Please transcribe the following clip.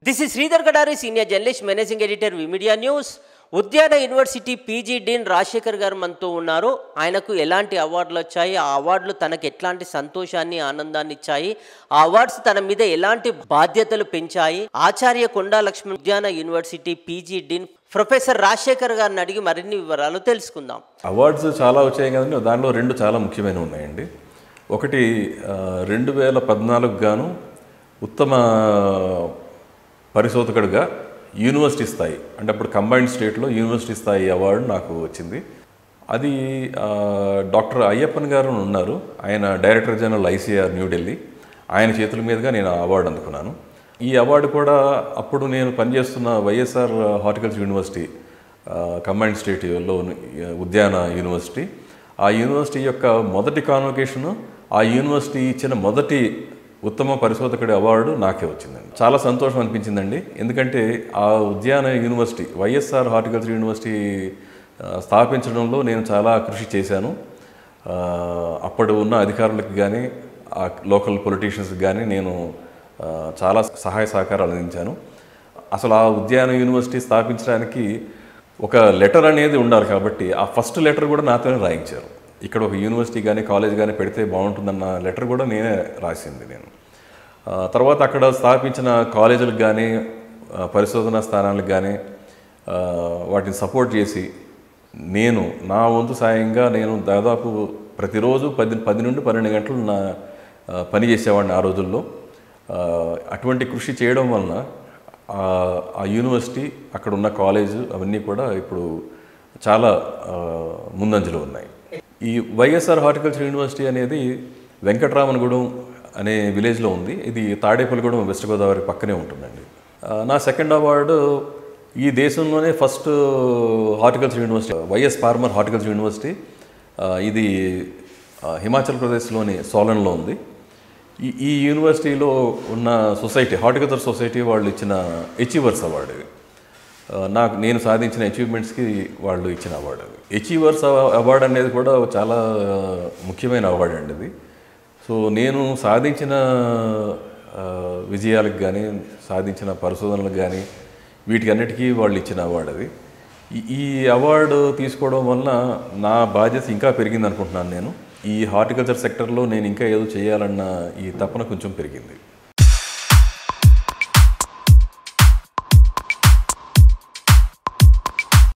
this is Sridhar Gadari senior journalist managing editor V media news ఉద్యాన university PG dean Rajasekhar garu మనతో ఉన్నారు ఆయనకు ఎలాంటి అవార్డులు వచ్చాయి ఆ అవార్డులు తనకు ఎట్లాంటి సంతోషాన్ని ఆనందాన్ని ఇచ్చాయి ఆ అవార్డ్స్ తన మీద ఎలాంటి బాధ్యతలు పెంచాయి ఆచార్య కొండా లక్ష్మణ్ ఉద్యాన university PG dean professor Rajasekhar గారిని అడిగి మరిన్ని వివరాలు తెలుసుకుందాం అవార్డ్స్ చాలా వచ్చాయి కదండి దానిలో రెండు చాలా ముఖ్యమైనవి ఉన్నాయండి ఒకటి ఆ, రెండు వేల పద్నాలుగు గాను ఉత్తమ పరిశోధకుడిగా యూనివర్సిటీ స్థాయి అంటే అప్పుడు కంబైన్డ్ స్టేట్లో యూనివర్సిటీ స్థాయి అవార్డు నాకు వచ్చింది అది ఆ, డాక్టర్ అయ్యప్పన్ గారు ఉన్నారు ఆయన డైరెక్టర్ జనరల్ ఐసీఆర్ న్యూఢిల్లీ ఆయన చేతుల మీదుగా నేను ఆ అవార్డు అందుకున్నాను ఈ అవార్డు కూడా అప్పుడు నేను పనిచేస్తున్న వైఎస్ఆర్ హార్టికల్చర్ యూనివర్సిటీ కంబైన్డ్ స్టేట్లో ఉద్యాన యూనివర్సిటీ ఆ యూనివర్సిటీ యొక్క మొదటి కాన్వకేషను ఆ యూనివర్సిటీ ఇచ్చిన మొదటి ఉత్తమ పరిశోధకుడి అవార్డు నాకే వచ్చిందండి చాలా సంతోషం అనిపించిందండి ఎందుకంటే ఆ ఉద్యాన యూనివర్సిటీ వైఎస్ఆర్ హార్టికల్చర్ యూనివర్సిటీ ఆ, స్థాపించడంలో నేను చాలా కృషి చేశాను ఆ, అప్పుడు ఉన్న అధికారులకు కానీ ఆ లోకల్ పొలిటీషియన్స్కి కానీ నేను ఆ, చాలా సహాయ సహకారాలు అందించాను అసలు ఆ ఉద్యాన యూనివర్సిటీ స్థాపించడానికి ఒక లెటర్ అనేది ఉండాలి కాబట్టి ఆ ఫస్ట్ లెటర్ కూడా నాతోనే రాయించారు ఇక్కడ ఒక యూనివర్సిటీ కానీ కాలేజ్ కానీ పెడితే బాగుంటుందన్న లెటర్ కూడా నేనే రాసింది నేను ఆ, తర్వాత అక్కడ స్థాపించిన కాలేజీలకు కానీ ఆ, పరిశోధనా స్థానాలకు కానీ ఆ, వాటిని సపోర్ట్ చేసి నేను నా వంతు సాయంగా నేను దాదాపు ప్రతిరోజు పది పది నుండి పన్నెండు గంటలు నా ఆ, పని చేసేవాడిని ఆ రోజుల్లో ఆ, అటువంటి కృషి చేయడం వలన ఆ ఆ యూనివర్సిటీ అక్కడ ఉన్న కాలేజ్ అవన్నీ కూడా ఇప్పుడు చాలా ఆ, ముందంజలో ఉన్నాయి ఈ వైఎస్ఆర్ హార్టికల్చర్ యూనివర్సిటీ అనేది వెంకటరామన్గూడెం అనే విలేజ్లో ఉంది ఇది తాడేపల్లిగూడెం వెస్ట్ గోదావరి పక్కనే ఉంటుందండి ఆ, నా సెకండ్ అవార్డు ఈ దేశంలోనే first horticulture university YS farmer horticulture university ఆ, ఇది ఆ, హిమాచల్ ప్రదేశ్లోని సోలన్లో ఉంది ఈ ఈ యూనివర్సిటీలో ఉన్న సొసైటీ హార్టికల్చర్ సొసైటీ వాళ్ళు ఇచ్చిన అచీవర్స్ అవార్డు ఇది ఆ, నాకు నేను సాధించిన అచీవ్మెంట్స్కి వాళ్ళు ఇచ్చిన అవార్డు అది అచీవర్స్ అవార్డు అనేది కూడా చాలా ముఖ్యమైన అవార్డు అండి ఇది సో నేను సాధించిన ఆ, విజయాలకు కానీ సాధించిన పరిశోధనలకు కానీ వీటికి అన్నిటికీ వాళ్ళు ఇచ్చిన అవార్డు అది ఈ- ఈ అవార్డు తీసుకోవడం వలన నా బాధ్యత ఇంకా పెరిగింది అనుకుంటున్నాను నేను ఈ హార్టికల్చర్ సెక్టర్లో నేను ఇంకా ఏదో చేయాలన్న ఈ తపన కొంచెం పెరిగింది